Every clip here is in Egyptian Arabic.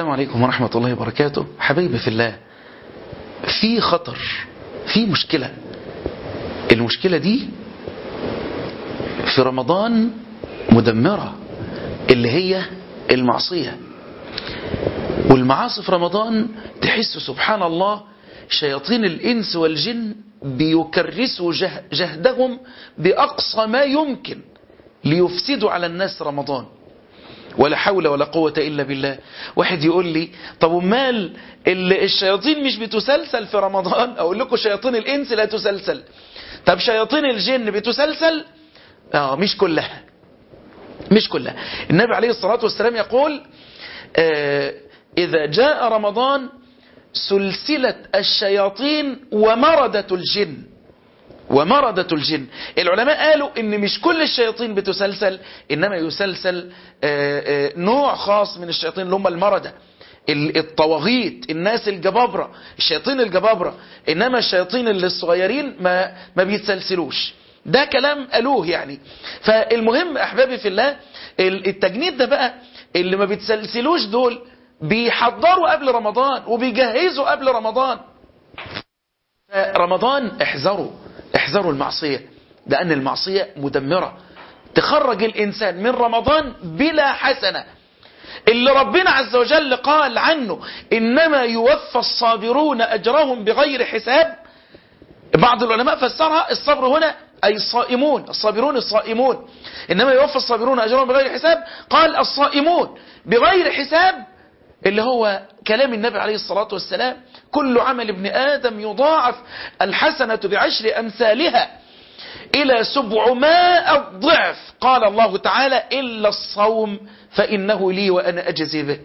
السلام عليكم ورحمة الله وبركاته حبيبي في الله في خطر في مشكلة المشكلة دي في رمضان مدمرة اللي هي المعصية والمعاصي في رمضان تحس سبحان الله شياطين الإنس والجن بيكرسوا جه جهدهم بأقصى ما يمكن ليفسدوا على الناس رمضان ولا حول ولا قوة إلا بالله واحد يقول لي طب ومال الشياطين مش بتسلسل في رمضان أقول لكم شياطين الإنس لا تسلسل طب شياطين الجن بتسلسل آه مش كلها مش كلها النبي عليه الصلاة والسلام يقول آه إذا جاء رمضان سلسلة الشياطين ومردة الجن ومردة الجن العلماء قالوا ان مش كل الشياطين بتسلسل انما يسلسل آآ آآ نوع خاص من الشياطين اللي هم المردة الطواغيت الناس الجبابرة الشياطين الجبابرة انما الشياطين اللي الصغيرين ما, ما بيتسلسلوش ده كلام قالوه يعني فالمهم احبابي في الله التجنيد ده بقى اللي ما بيتسلسلوش دول بيحضروا قبل رمضان وبيجهزوا قبل رمضان رمضان احذروا احذروا المعصية لأن المعصية مدمرة تخرج الإنسان من رمضان بلا حسنة اللي ربنا عز وجل قال عنه إنما يوفى الصابرون أجرهم بغير حساب بعض العلماء فسرها الصبر هنا أي الصائمون الصابرون الصائمون إنما يوفى الصابرون أجرهم بغير حساب قال الصائمون بغير حساب اللي هو كلام النبي عليه الصلاة والسلام كل عمل ابن آدم يضاعف الحسنة بعشر أمثالها إلى سبعمائة ضعف قال الله تعالى إلا الصوم فإنه لي وأنا أجزي به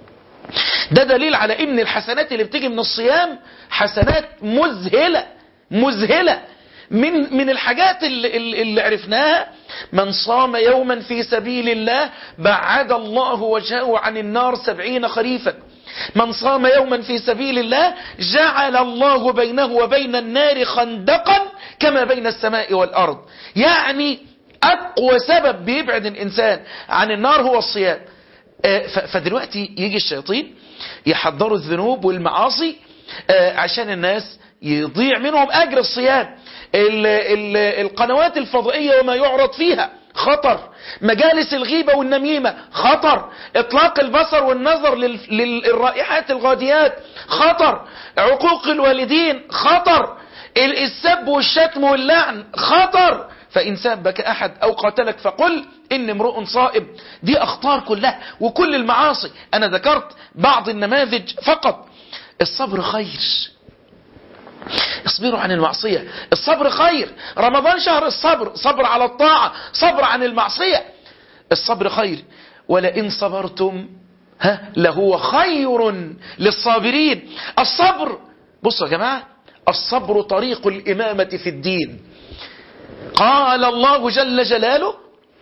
ده دليل على إن الحسنات اللي بتيجي من الصيام حسنات مذهلة مذهلة من من الحاجات اللي, اللي عرفناها من صام يوما في سبيل الله بعد الله وجهه عن النار سبعين خريفا من صام يوما في سبيل الله جعل الله بينه وبين النار خندقا كما بين السماء والأرض يعني أقوى سبب بيبعد الإنسان عن النار هو الصيام فدلوقتي يجي الشياطين يحضروا الذنوب والمعاصي عشان الناس يضيع منهم أجر الصيام ال ال القنوات الفضائية وما يعرض فيها خطر مجالس الغيبة والنميمة خطر اطلاق البصر والنظر للرائحات الغاديات خطر عقوق الوالدين خطر السب والشتم واللعن خطر فإن سابك أحد أو قاتلك فقل إن امرؤ صائب دي أخطار كلها وكل المعاصي أنا ذكرت بعض النماذج فقط الصبر خير اصبروا عن المعصية الصبر خير رمضان شهر الصبر صبر على الطاعة صبر عن المعصية الصبر خير ولئن صبرتم ها لهو خير للصابرين الصبر بصوا يا جماعة الصبر طريق الإمامة في الدين قال الله جل جلاله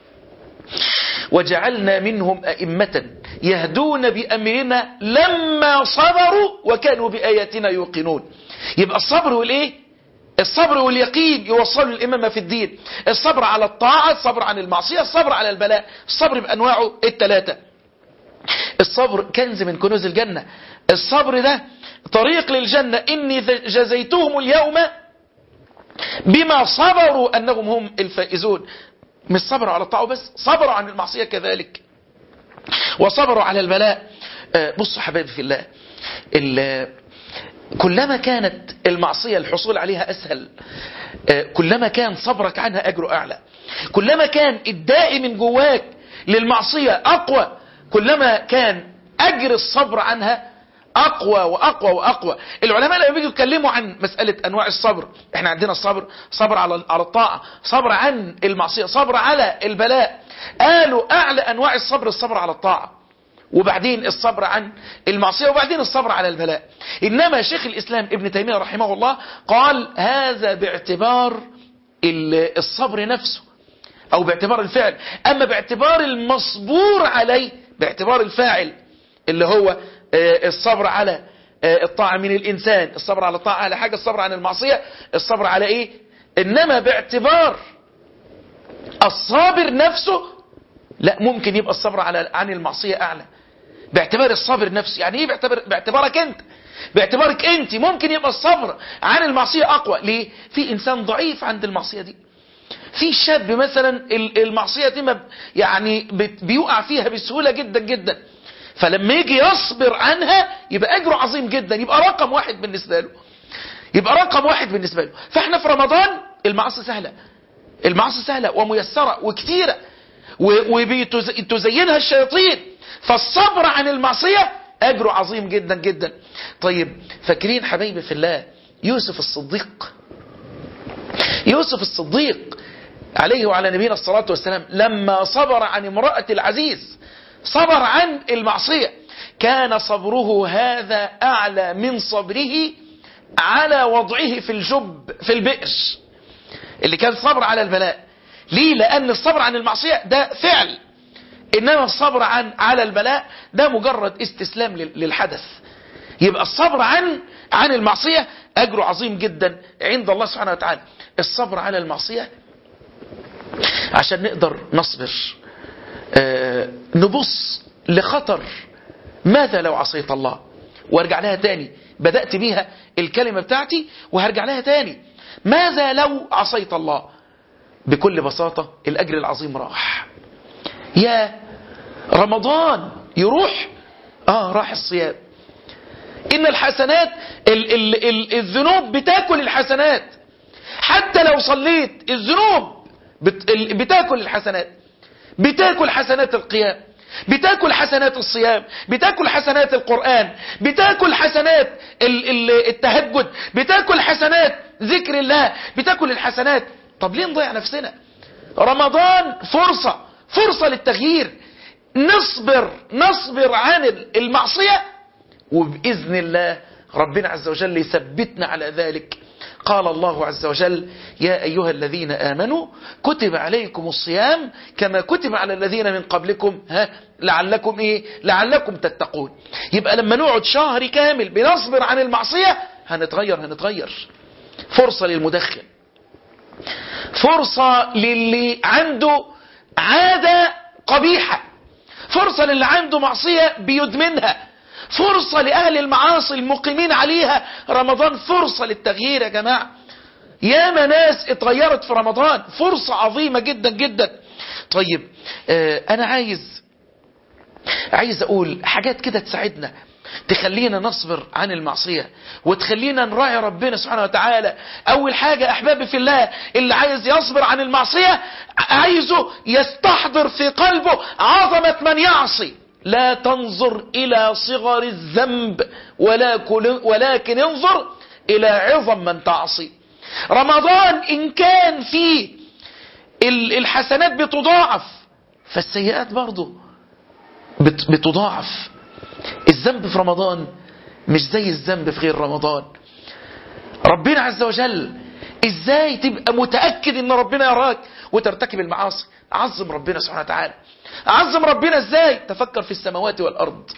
وجعلنا منهم أئمة يهدون بأمرنا لما صبروا وكانوا بآياتنا يوقنون يبقى الصبر والايه الصبر واليقين يوصلوا الإمامة في الدين الصبر على الطاعة الصبر عن المعصية الصبر على البلاء الصبر بأنواعه الثلاثة الصبر كنز من كنوز الجنة الصبر ده طريق للجنة إني جزيتهم اليوم بما صبروا أنهم هم الفائزون مش صبروا على الطاعة بس صبروا عن المعصية كذلك وصبروا على البلاء بصوا حبايبي في الله كلما كانت المعصية الحصول عليها أسهل كلما كان صبرك عنها أجر أعلى كلما كان الداعي من جواك للمعصية أقوى كلما كان أجر الصبر عنها أقوى وأقوى وأقوى العلماء لما بيجوا يتكلموا عن مسألة أنواع الصبر احنا عندنا الصبر صبر على على الطاعة صبر عن المعصية صبر على البلاء قالوا أعلى أنواع الصبر الصبر على الطاعة وبعدين الصبر عن المعصية وبعدين الصبر على البلاء إنما شيخ الإسلام ابن تيمية رحمه الله قال هذا باعتبار الصبر نفسه أو باعتبار الفعل أما باعتبار المصبور عليه باعتبار الفاعل اللي هو الصبر على الطاعة من الإنسان الصبر على الطاعة على حاجة الصبر عن المعصية الصبر على إيه إنما باعتبار الصابر نفسه لا ممكن يبقى الصبر على عن المعصية أعلى باعتبار الصبر نفسه يعني ايه باعتبار باعتبارك انت باعتبارك انت ممكن يبقى الصبر عن المعصية اقوى ليه في انسان ضعيف عند المعصية دي في شاب مثلا المعصية دي يعني بيوقع فيها بسهولة جدا جدا فلما يجي يصبر عنها يبقى اجره عظيم جدا يبقى رقم واحد بالنسبة له يبقى رقم واحد بالنسبة له فاحنا في رمضان المعاصي سهلة المعاصي سهلة وميسرة وكتيرة وتزينها الشياطين فالصبر عن المعصية أجره عظيم جدا جدا طيب فاكرين حبايبي في الله يوسف الصديق يوسف الصديق عليه وعلى نبينا الصلاة والسلام لما صبر عن امرأة العزيز صبر عن المعصية كان صبره هذا أعلى من صبره على وضعه في الجب في البئر اللي كان صبر على البلاء ليه لأن الصبر عن المعصية ده فعل إنما الصبر عن على البلاء ده مجرد استسلام للحدث يبقى الصبر عن عن المعصية أجره عظيم جدا عند الله سبحانه وتعالى الصبر على المعصية عشان نقدر نصبر آه نبص لخطر ماذا لو عصيت الله وارجع لها تاني بدأت بيها الكلمة بتاعتي وهرجع لها تاني ماذا لو عصيت الله بكل بساطة الأجر العظيم راح يا رمضان يروح آه راح الصيام إن الحسنات ال ال ال الذنوب بتاكل الحسنات حتى لو صليت الذنوب بت بتاكل الحسنات بتاكل حسنات القيام بتاكل حسنات الصيام بتاكل حسنات القرآن بتاكل حسنات التهجد بتاكل حسنات ذكر الله بتاكل الحسنات طب ليه نضيع نفسنا رمضان فرصة فرصة للتغيير نصبر نصبر عن المعصية وبإذن الله ربنا عز وجل يثبتنا على ذلك قال الله عز وجل يا أيها الذين آمنوا كتب عليكم الصيام كما كتب على الذين من قبلكم ها لعلكم إيه لعلكم تتقون يبقى لما نقعد شهر كامل بنصبر عن المعصية هنتغير هنتغير فرصة للمدخن فرصة للي عنده عادة قبيحة فرصة للي عنده معصية بيدمنها فرصة لأهل المعاصي المقيمين عليها رمضان فرصة للتغيير يا جماعة ياما ناس اتغيرت في رمضان فرصة عظيمة جدا جدا طيب آه أنا عايز عايز أقول حاجات كده تساعدنا تخلينا نصبر عن المعصية وتخلينا نراعي ربنا سبحانه وتعالى أول حاجة أحبابي في الله اللي عايز يصبر عن المعصية عايزه يستحضر في قلبه عظمة من يعصي لا تنظر إلى صغر الذنب ولكن انظر إلى عظم من تعصي رمضان إن كان فيه الحسنات بتضاعف فالسيئات برضه بتضاعف الذنب في رمضان مش زي الذنب في غير رمضان ربنا عز وجل ازاي تبقى متأكد ان ربنا يراك وترتكب المعاصي عظم ربنا سبحانه وتعالى عظم ربنا ازاي تفكر في السماوات والارض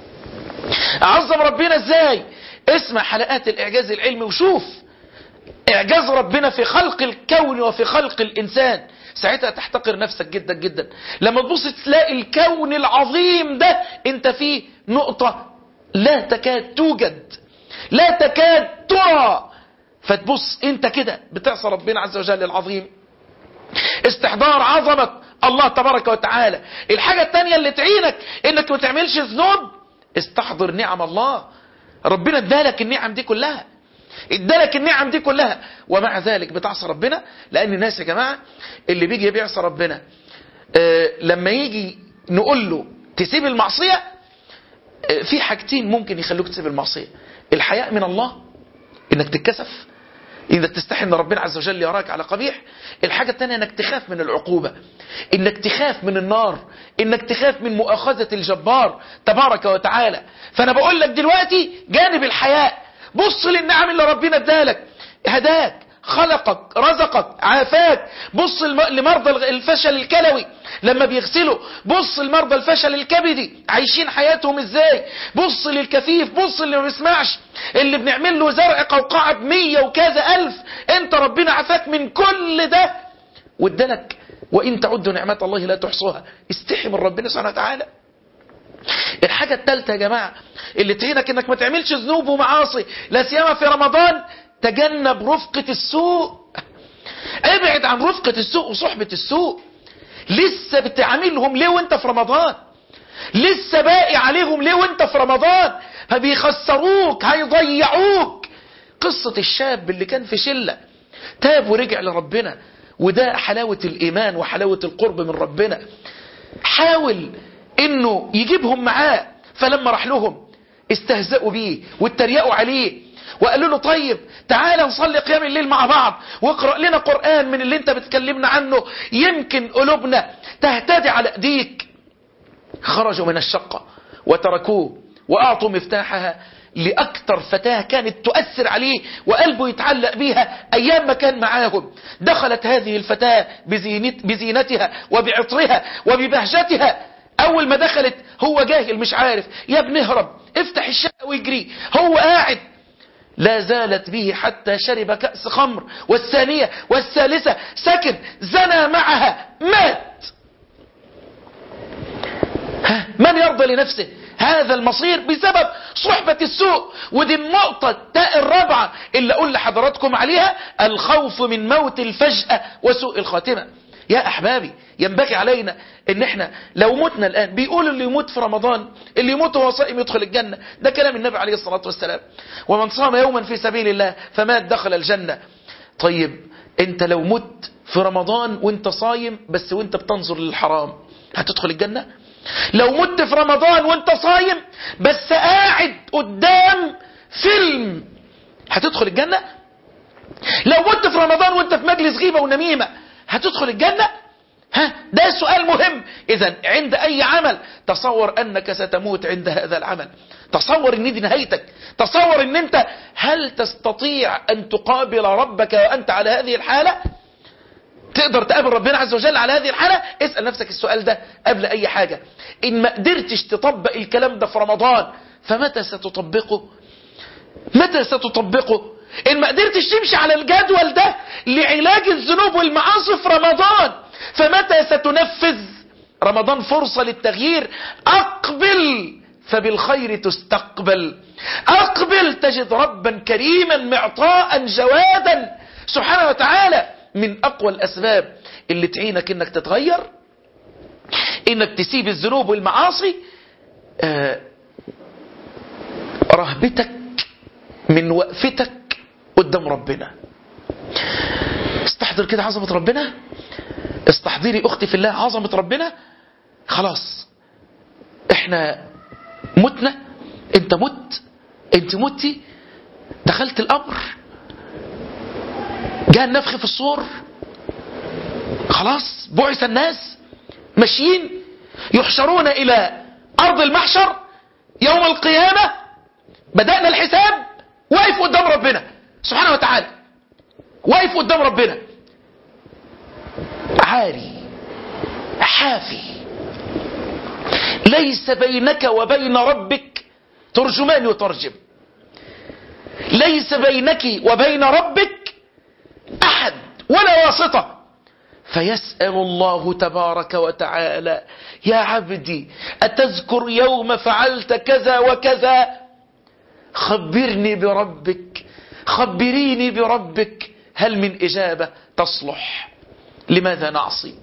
عظم ربنا ازاي اسمع حلقات الاعجاز العلمي وشوف اعجاز ربنا في خلق الكون وفي خلق الانسان ساعتها تحتقر نفسك جدا جدا لما تبص تلاقي الكون العظيم ده انت فيه نقطة لا تكاد توجد لا تكاد ترى فتبص انت كده بتعصى ربنا عز وجل العظيم استحضار عظمة الله تبارك وتعالى الحاجة التانية اللي تعينك انك ما تعملش ذنوب استحضر نعم الله ربنا ادالك النعم دي كلها ادالك النعم دي كلها ومع ذلك بتعصى ربنا لان الناس يا جماعة اللي بيجي بيعصى ربنا آه لما يجي نقول له تسيب المعصية آه في حاجتين ممكن يخلوك تسيب المعصية الحياء من الله انك تتكسف إذا تستحي أن ربنا عز وجل يراك على قبيح الحاجة الثانية أنك تخاف من العقوبة أنك تخاف من النار أنك تخاف من مؤاخذة الجبار تبارك وتعالى فأنا بقول لك دلوقتي جانب الحياء بص للنعم اللي ربنا ادالك هداك خلقك رزقك عافاك بص لمرضى الفشل الكلوي لما بيغسلوا بص لمرضى الفشل الكبدي عايشين حياتهم ازاي بص للكفيف بص اللي ما بيسمعش اللي بنعمل له زرع قوقعة بمية وكذا ألف انت ربنا عافاك من كل ده وادالك وإن تعدوا نعمات الله لا تحصوها استحي من ربنا سبحانه وتعالى الحاجة الثالثة يا جماعة اللي تعينك انك ما تعملش ذنوب ومعاصي لا سيما في رمضان تجنب رفقة السوء ابعد عن رفقة السوء وصحبة السوء لسه بتعاملهم ليه وانت في رمضان لسه باقي عليهم ليه وانت في رمضان فبيخسروك هيضيعوك قصة الشاب اللي كان في شلة تاب ورجع لربنا وده حلاوة الإيمان وحلاوة القرب من ربنا حاول انه يجيبهم معاه فلما راح لهم استهزأوا بيه واتريقوا عليه وقالوا له طيب تعالى نصلي قيام الليل مع بعض واقرأ لنا قرآن من اللي انت بتكلمنا عنه يمكن قلوبنا تهتدي على ايديك خرجوا من الشقة وتركوه وأعطوا مفتاحها لأكثر فتاة كانت تؤثر عليه وقلبه يتعلق بيها أيام ما كان معاهم دخلت هذه الفتاة بزينت بزينتها وبعطرها وببهجتها أول ما دخلت هو جاهل مش عارف يا ابن اهرب افتح الشقة ويجري هو قاعد لا زالت به حتى شرب كأس خمر والثانية والثالثة سكن زنى معها مات ها من يرضى لنفسه هذا المصير بسبب صحبة السوء ودي النقطة الرابعة اللي أقول لحضراتكم عليها الخوف من موت الفجأة وسوء الخاتمة يا أحبابي ينبغي علينا ان احنا لو متنا الآن بيقول اللي يموت في رمضان اللي يموت وهو صائم يدخل الجنة ده كلام النبي عليه الصلاة والسلام ومن صام يوما في سبيل الله فمات دخل الجنة طيب انت لو مت في رمضان وانت صايم بس وانت بتنظر للحرام هتدخل الجنة لو مت في رمضان وانت صايم بس قاعد قدام فيلم هتدخل الجنة لو مت في رمضان وانت في مجلس غيبة ونميمة هتدخل الجنة ها ده سؤال مهم اذا عند اي عمل تصور انك ستموت عند هذا العمل تصور ان دي نهايتك تصور ان انت هل تستطيع ان تقابل ربك وانت على هذه الحالة تقدر تقابل ربنا عز وجل على هذه الحالة اسأل نفسك السؤال ده قبل اي حاجة ان ما قدرتش تطبق الكلام ده في رمضان فمتى ستطبقه متى ستطبقه ان ما قدرتش تمشي على الجدول ده لعلاج الذنوب والمعاصي في رمضان فمتى ستنفذ رمضان فرصة للتغيير اقبل فبالخير تستقبل اقبل تجد ربا كريما معطاء جوادا سبحانه وتعالى من اقوى الاسباب اللي تعينك انك تتغير انك تسيب الذنوب والمعاصي آه رهبتك من وقفتك قدام ربنا استحضر كده عظمة ربنا استحضري اختي في الله عظمة ربنا خلاص احنا متنا انت مت انت متي دخلت الامر جاء النفخ في الصور خلاص بعث الناس ماشيين يحشرون الى ارض المحشر يوم القيامة بدأنا الحساب واقف قدام ربنا سبحانه وتعالى واقف قدام ربنا عاري حافي ليس بينك وبين ربك ترجمان يترجم ليس بينك وبين ربك أحد ولا واسطة فيسأل الله تبارك وتعالى يا عبدي أتذكر يوم فعلت كذا وكذا خبرني بربك خبريني بربك هل من إجابة تصلح لماذا نعصي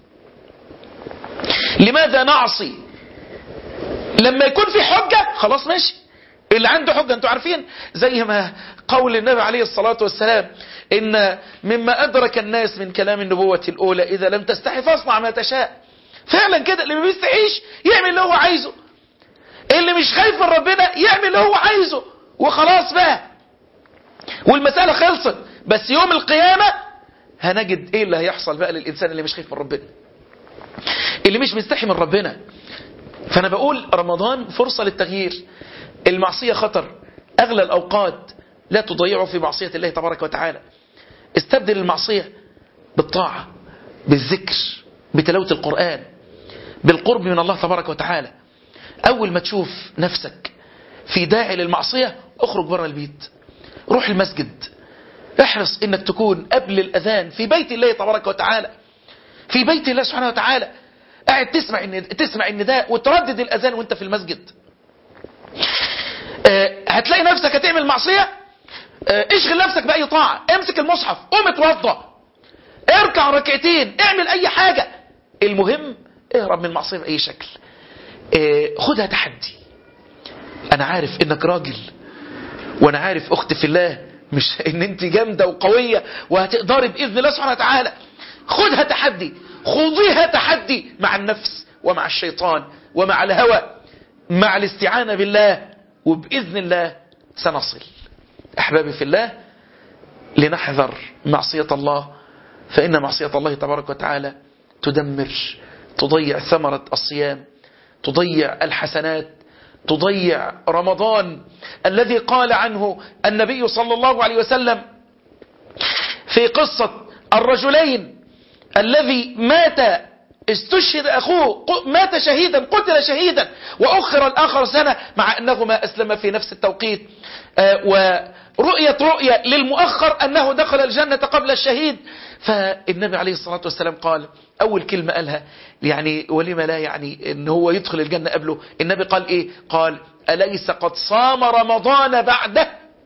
لماذا نعصي لما يكون في حجة خلاص ماشي اللي عنده حجة انتوا عارفين زي ما قول النبي عليه الصلاة والسلام ان مما ادرك الناس من كلام النبوة الاولى اذا لم تستحي فاصنع ما تشاء فعلا كده اللي ما بيستحيش يعمل اللي هو عايزه اللي مش خايف من ربنا يعمل اللي هو عايزه وخلاص بقى والمسألة خلصت بس يوم القيامة هنجد ايه اللي هيحصل بقى للإنسان اللي مش خايف من ربنا اللي مش مستحي من ربنا فأنا بقول رمضان فرصة للتغيير المعصية خطر أغلى الأوقات لا تضيعه في معصية الله تبارك وتعالى استبدل المعصية بالطاعة بالذكر بتلاوة القرآن بالقرب من الله تبارك وتعالى أول ما تشوف نفسك في داعي للمعصية اخرج بره البيت روح المسجد احرص انك تكون قبل الاذان في بيت الله تبارك وتعالى في بيت الله سبحانه وتعالى قاعد تسمع الند- تسمع النداء وتردد الاذان وانت في المسجد آه، هتلاقي نفسك هتعمل معصيه آه، اشغل نفسك باي طاعه امسك المصحف قوم اتوضى اركع ركعتين اعمل اي حاجه المهم اهرب من المعصيه باي شكل آه، خدها تحدي انا عارف انك راجل وانا عارف اختي في الله مش ان انت جامده وقويه وهتقدري باذن الله سبحانه وتعالى خدها تحدي خذيها تحدي مع النفس ومع الشيطان ومع الهوى مع الاستعانه بالله وباذن الله سنصل احبابي في الله لنحذر معصيه الله فان معصيه الله تبارك وتعالى تدمر تضيع ثمره الصيام تضيع الحسنات تضيع رمضان الذي قال عنه النبي صلى الله عليه وسلم في قصة الرجلين الذي مات استشهد أخوه ق- مات شهيدا قتل شهيدا وأخر الآخر سنة مع أنهما أسلم في نفس التوقيت آه، ورؤية رؤية للمؤخر أنه دخل الجنة قبل الشهيد فالنبي عليه الصلاة والسلام قال أول كلمة قالها يعني ولما لا يعني أن هو يدخل الجنة قبله النبي قال إيه قال أليس قد صام رمضان بعده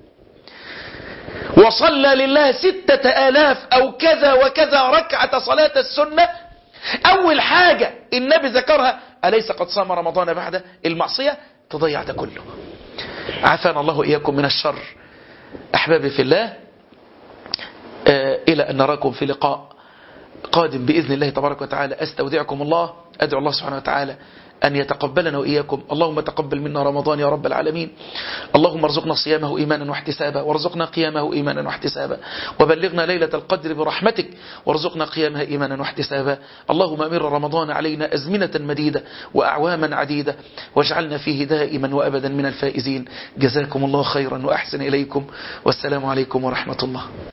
وصلى لله ستة آلاف أو كذا وكذا ركعة صلاة السنة أول حاجة النبي ذكرها أليس قد صام رمضان بعد المعصية تضيع ده كله عافانا الله إياكم من الشر أحبابي في الله آه، إلى أن نراكم في لقاء قادم بإذن الله تبارك وتعالى أستودعكم الله أدعو الله سبحانه وتعالى أن يتقبلنا وإياكم اللهم تقبل منا رمضان يا رب العالمين اللهم ارزقنا صيامه إيمانا واحتسابا وارزقنا قيامه إيمانا واحتسابا وبلغنا ليلة القدر برحمتك وارزقنا قيامها إيمانا واحتسابا اللهم أمر رمضان علينا أزمنة مديدة وأعواما عديدة واجعلنا فيه دائما وأبدا من الفائزين جزاكم الله خيرا وأحسن إليكم والسلام عليكم ورحمة الله